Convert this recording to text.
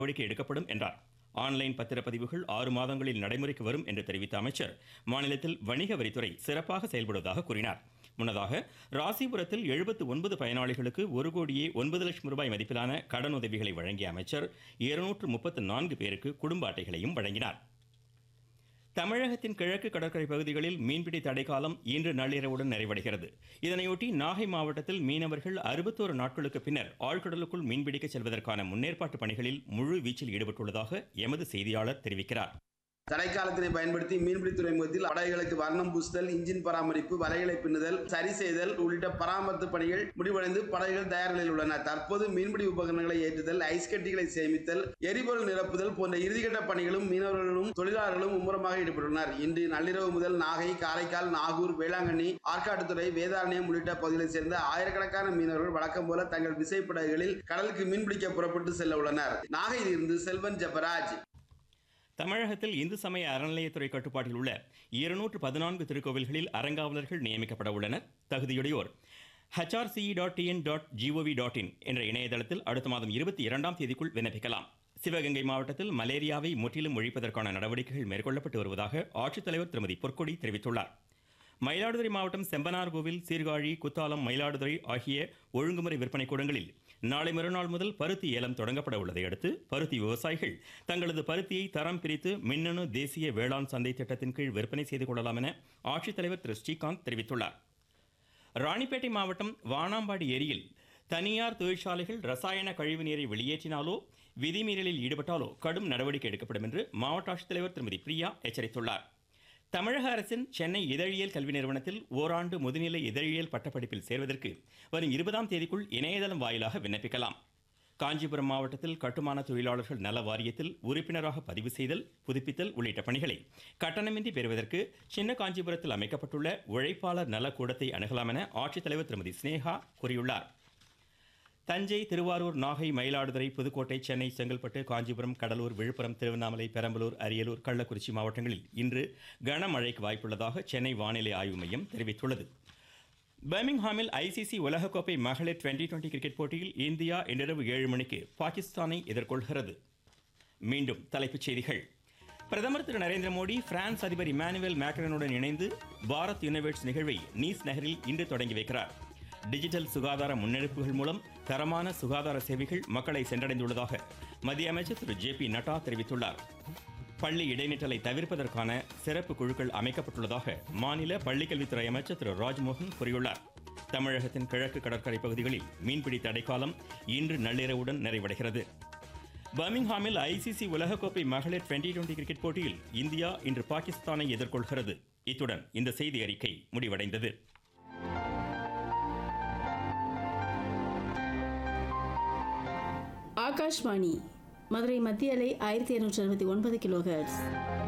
நடவடிக்கை எடுக்கப்படும் என்றார் ஆன்லைன் பத்திரப்பதிவுகள் ஆறு மாதங்களில் நடைமுறைக்கு வரும் என்று தெரிவித்த அமைச்சர் மாநிலத்தில் வணிக வரித்துறை சிறப்பாக செயல்படுவதாக கூறினார் முன்னதாக ராசிபுரத்தில் எழுபத்து ஒன்பது பயனாளிகளுக்கு ஒரு கோடியே ஒன்பது லட்சம் ரூபாய் மதிப்பிலான கடன் உதவிகளை வழங்கிய அமைச்சர் இருநூற்று முப்பத்து நான்கு பேருக்கு குடும்ப அட்டைகளையும் வழங்கினார் தமிழகத்தின் கிழக்கு கடற்கரை பகுதிகளில் மீன்பிடி தடைக்காலம் இன்று நள்ளிரவுடன் நிறைவடைகிறது இதனையொட்டி நாகை மாவட்டத்தில் மீனவர்கள் அறுபத்தோரு நாட்களுக்கு பின்னர் ஆழ்கடலுக்குள் மீன்பிடிக்க செல்வதற்கான முன்னேற்பாட்டு பணிகளில் முழு வீச்சில் ஈடுபட்டுள்ளதாக எமது செய்தியாளர் தெரிவிக்கிறார் தடைக்காலத்தினை பயன்படுத்தி மீன்பிடி துறைமுகத்தில் படகுகளுக்கு வர்ணம் பூசுதல் இன்ஜின் பராமரிப்பு வலைகளை பின்னுதல் சரி செய்தல் உள்ளிட்ட பராமரிப்பு பணிகள் முடிவடைந்து படகுகள் தயார் நிலையில் உள்ளன தற்போது மீன்பிடி உபகரணங்களை ஏற்றுதல் ஐஸ் கட்டிகளை சேமித்தல் எரிபொருள் நிரப்புதல் போன்ற இறுதிக்கட்ட பணிகளும் மீனவர்களும் தொழிலாளர்களும் மும்முரமாக ஈடுபட்டுள்ளனர் இன்று நள்ளிரவு முதல் நாகை காரைக்கால் நாகூர் வேளாங்கண்ணி ஆற்காட்டுத்துறை வேதாரண்யம் உள்ளிட்ட பகுதிகளைச் சேர்ந்த ஆயிரக்கணக்கான மீனவர்கள் வழக்கம் போல தங்கள் விசைப்படகுகளில் கடலுக்கு மீன்பிடிக்க புறப்பட்டு செல்ல உள்ளனர் நாகையிலிருந்து செல்வன் ஜெபராஜ் தமிழகத்தில் இந்து சமய அறநிலையத்துறை கட்டுப்பாட்டில் உள்ள இருநூற்று பதினான்கு திருக்கோவில்களில் அறங்காவலர்கள் நியமிக்கப்பட உள்ளனர் தகுதியுடையோர் HRCE dot TN dot GOV dot in என்ற இணையதளத்தில் அடுத்த மாதம் இருபத்தி இரண்டாம் தேதிக்குள் விண்ணப்பிக்கலாம் சிவகங்கை மாவட்டத்தில் மலேரியாவை முற்றிலும் ஒழிப்பதற்கான நடவடிக்கைகள் மேற்கொள்ளப்பட்டு வருவதாக ஆட்சித்தலைவர் திருமதி பொற்கொடி தெரிவித்துள்ளார் மயிலாடுதுறை மாவட்டம் செம்பனார்கோவில் சீர்காழி குத்தாலம் மயிலாடுதுறை ஆகிய ஒழுங்குமுறை விற்பனை கூடங்களில் நாளை மறுநாள் முதல் பருத்தி ஏலம் தொடங்கப்பட உள்ளதை அடுத்து பருத்தி விவசாயிகள் தங்களது பருத்தியை தரம் பிரித்து மின்னணு தேசிய வேளாண் சந்தை திட்டத்தின் கீழ் விற்பனை செய்து கொள்ளலாம் என ஆட்சித்தலைவர் திரு ஸ்ரீகாந்த் தெரிவித்துள்ளார் ராணிப்பேட்டை மாவட்டம் வானாம்பாடி ஏரியில் தனியார் தொழிற்சாலைகள் ரசாயன கழிவு நீரை வெளியேற்றினாலோ விதிமீறலில் ஈடுபட்டாலோ கடும் நடவடிக்கை எடுக்கப்படும் என்று மாவட்ட ஆட்சித்தலைவர் திருமதி பிரியா எச்சரித்துள்ளார் தமிழக அரசின் சென்னை இதழியல் கல்வி நிறுவனத்தில் ஓராண்டு முதுநிலை இதழியல் பட்டப்படிப்பில் சேர்வதற்கு வரும் இருபதாம் தேதிக்குள் இணையதளம் வாயிலாக விண்ணப்பிக்கலாம் காஞ்சிபுரம் மாவட்டத்தில் கட்டுமான தொழிலாளர்கள் நல வாரியத்தில் உறுப்பினராக பதிவு செய்தல் புதுப்பித்தல் உள்ளிட்ட பணிகளை கட்டணமின்றி பெறுவதற்கு சின்ன காஞ்சிபுரத்தில் அமைக்கப்பட்டுள்ள உழைப்பாளர் நல கூடத்தை அணுகலாம் என ஆட்சித்தலைவர் திருமதி ஸ்னேகா கூறியுள்ளார் தஞ்சை திருவாரூர் நாகை மயிலாடுதுறை புதுக்கோட்டை சென்னை செங்கல்பட்டு காஞ்சிபுரம் கடலூர் விழுப்புரம் திருவண்ணாமலை பெரம்பலூர் அரியலூர் கள்ளக்குறிச்சி மாவட்டங்களில் இன்று கனமழைக்கு வாய்ப்புள்ளதாக சென்னை வானிலை ஆய்வு மையம் தெரிவித்துள்ளது பர்மிங்ஹாமில் ஐசிசி உலகக்கோப்பை மகளிர் டுவெண்டி டுவெண்டி கிரிக்கெட் போட்டியில் இந்தியா இன்றிரவு ஏழு மணிக்கு பாகிஸ்தானை எதிர்கொள்கிறது மீண்டும் தலைப்புச் செய்திகள் பிரதமர் திரு நரேந்திர மோடி பிரான்ஸ் அதிபர் இமானுவேல் மேக்ரனுடன் இணைந்து பாரத் யுனிவர்ஸ் நிகழ்வை நீஸ் நகரில் இன்று தொடங்கி வைக்கிறார் டிஜிட்டல் சுகாதார முன்னெடுப்புகள் மூலம் தரமான சுகாதார சேவைகள் மக்களை சென்றடைந்துள்ளதாக மத்திய அமைச்சர் திரு ஜே பி நட்டா தெரிவித்துள்ளார் பள்ளி இடைநிற்றலை தவிர்ப்பதற்கான சிறப்பு குழுக்கள் அமைக்கப்பட்டுள்ளதாக மாநில பள்ளிக்கல்வித்துறை அமைச்சர் திரு ராஜ்மோகன் கூறியுள்ளார் தமிழகத்தின் கிழக்கு கடற்கரை பகுதிகளில் மீன்பிடி தடைக்காலம் இன்று நள்ளிரவுடன் நிறைவடைகிறது பர்மிங்ஹாமில் ஐசிசி உலகக்கோப்பை மகளிர் டுவெண்டி டுவெண்டி கிரிக்கெட் போட்டியில் இந்தியா இன்று பாகிஸ்தானை எதிர்கொள்கிறது இத்துடன் இந்த செய்தி அறிக்கை முடிவடைந்தது ஆகாஷ்வாணி மதுரை மத்திய அலை ஆயிரத்தி இருநூற்றி அறுபத்தி ஒன்பது கிலோ ஹெர்ட்ஸ்